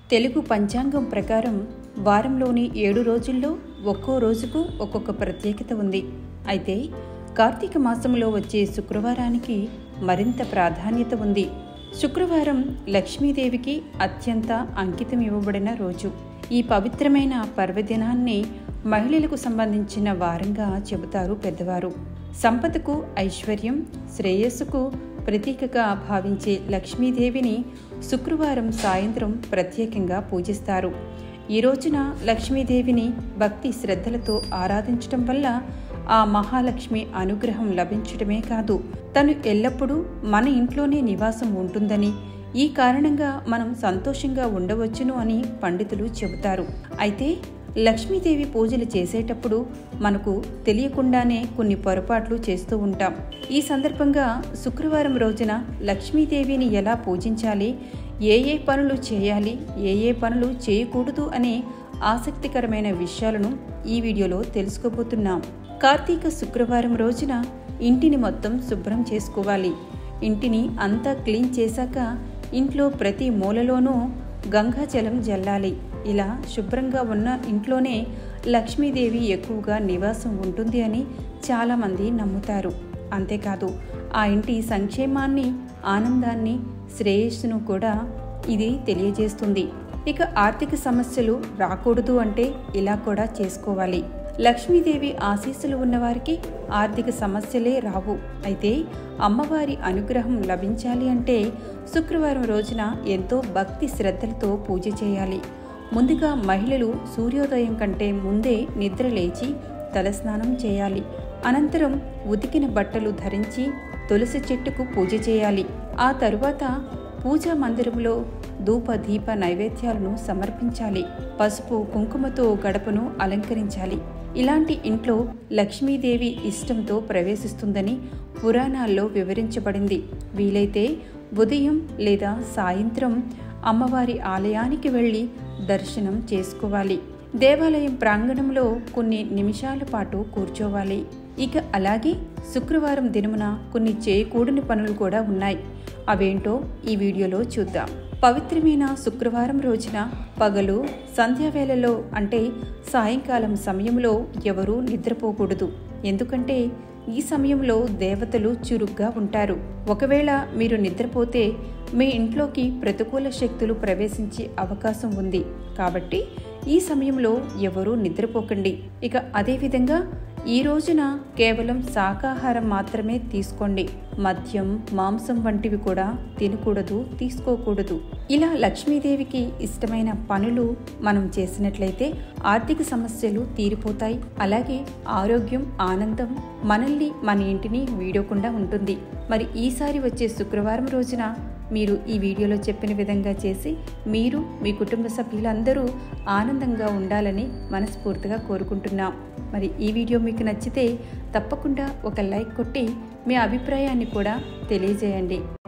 తెలుగు పంచాంగం ప్రకారం వారంలోని ఏడు రోజుల్లో ఒక్కో రోజుకు ఒక్కొక్క ప్రత్యేకత ఉంది అయితే కార్తీక మాసంలో వచ్చే శుక్రవారానికి మరింత ప్రాధాన్యత ఉంది శుక్రవారం లక్ష్మీదేవికి అత్యంత అంకితం ఇవ్వబడిన రోజు ఈ పవిత్రమైన పర్వదినాన్ని మహిళలకు సంబంధించిన వారంగా చెబుతారు పెద్దవారు సంపదకు ఐశ్వర్యం శ్రేయస్సుకు ప్రతీకగా భావించే లక్ష్మీదేవిని శుక్రవారం సాయంత్రం ప్రత్యేకంగా పూజిస్తారు ఈ రోజున లక్ష్మీదేవిని భక్తి శ్రద్ధలతో ఆరాధించటం వల్ల ఆ మహాలక్ష్మి అనుగ్రహం లభించడమే కాదు తను ఎల్లప్పుడూ మన ఇంట్లోనే నివాసం ఉంటుందని ఈ కారణంగా మనం సంతోషంగా ఉండవచ్చును అని పండితులు చెబుతారు అయితే లక్ష్మీదేవి పూజలు చేసేటప్పుడు మనకు తెలియకుండానే కొన్ని పొరపాట్లు చేస్తూ ఉంటాం ఈ సందర్భంగా శుక్రవారం రోజున లక్ష్మీదేవిని ఎలా పూజించాలి ఏ ఏ పనులు చేయాలి ఏ ఏ పనులు చేయకూడదు అనే ఆసక్తికరమైన విషయాలను ఈ వీడియోలో తెలుసుకోబోతున్నాం కార్తీక శుక్రవారం రోజున ఇంటిని మొత్తం శుభ్రం చేసుకోవాలి ఇంటిని అంతా క్లీన్ చేశాక ఇంట్లో ప్రతి మూలలోనూ గంగాజలం జల్లాలి ఇలా శుభ్రంగా ఉన్న ఇంట్లోనే లక్ష్మీదేవి ఎక్కువగా నివాసం ఉంటుంది అని చాలామంది నమ్ముతారు అంతేకాదు ఆ ఇంటి సంక్షేమాన్ని ఆనందాన్ని శ్రేయస్సును కూడా ఇది తెలియజేస్తుంది ఇక ఆర్థిక సమస్యలు రాకూడదు అంటే ఇలా కూడా చేసుకోవాలి లక్ష్మీదేవి ఆశీస్సులు ఉన్నవారికి ఆర్థిక సమస్యలే రావు అయితే అమ్మవారి అనుగ్రహం లభించాలి అంటే శుక్రవారం రోజున ఎంతో భక్తి శ్రద్ధలతో పూజ చేయాలి ముందుగా మహిళలు సూర్యోదయం కంటే ముందే నిద్ర లేచి తలస్నానం చేయాలి అనంతరం ఉతికిన బట్టలు ధరించి తులసి చెట్టుకు పూజ చేయాలి ఆ తరువాత పూజా మందిరంలో ధూప దీప నైవేద్యాలను సమర్పించాలి పసుపు కుంకుమతో గడపను అలంకరించాలి ఇలాంటి ఇంట్లో లక్ష్మీదేవి ఇష్టంతో ప్రవేశిస్తుందని పురాణాల్లో వివరించబడింది వీలైతే ఉదయం లేదా సాయంత్రం అమ్మవారి ఆలయానికి వెళ్ళి దర్శనం చేసుకోవాలి దేవాలయం ప్రాంగణంలో కొన్ని నిమిషాల పాటు కూర్చోవాలి ఇక అలాగే శుక్రవారం దినమున కొన్ని చేయకూడని పనులు కూడా ఉన్నాయి అవేంటో ఈ వీడియోలో చూద్దాం పవిత్రమైన శుక్రవారం రోజున పగలు సంధ్యావేళలో అంటే సాయంకాలం సమయంలో ఎవరూ నిద్రపోకూడదు ఎందుకంటే ఈ సమయంలో దేవతలు చురుగ్గా ఉంటారు ఒకవేళ మీరు నిద్రపోతే మీ ఇంట్లోకి ప్రతికూల శక్తులు ప్రవేశించే అవకాశం ఉంది కాబట్టి ఈ సమయంలో ఎవరూ నిద్రపోకండి ఇక అదేవిధంగా ఈ రోజున కేవలం శాకాహారం మాత్రమే తీసుకోండి మద్యం మాంసం వంటివి కూడా తినకూడదు తీసుకోకూడదు ఇలా లక్ష్మీదేవికి ఇష్టమైన పనులు మనం చేసినట్లయితే ఆర్థిక సమస్యలు తీరిపోతాయి అలాగే ఆరోగ్యం ఆనందం మనల్ని మన ఇంటిని వీడకుండా ఉంటుంది మరి ఈసారి వచ్చే శుక్రవారం రోజున మీరు ఈ వీడియోలో చెప్పిన విధంగా చేసి మీరు మీ కుటుంబ సభ్యులందరూ ఆనందంగా ఉండాలని మనస్ఫూర్తిగా కోరుకుంటున్నాం మరి ఈ వీడియో మీకు నచ్చితే తప్పకుండా ఒక లైక్ కొట్టి మీ అభిప్రాయాన్ని కూడా తెలియజేయండి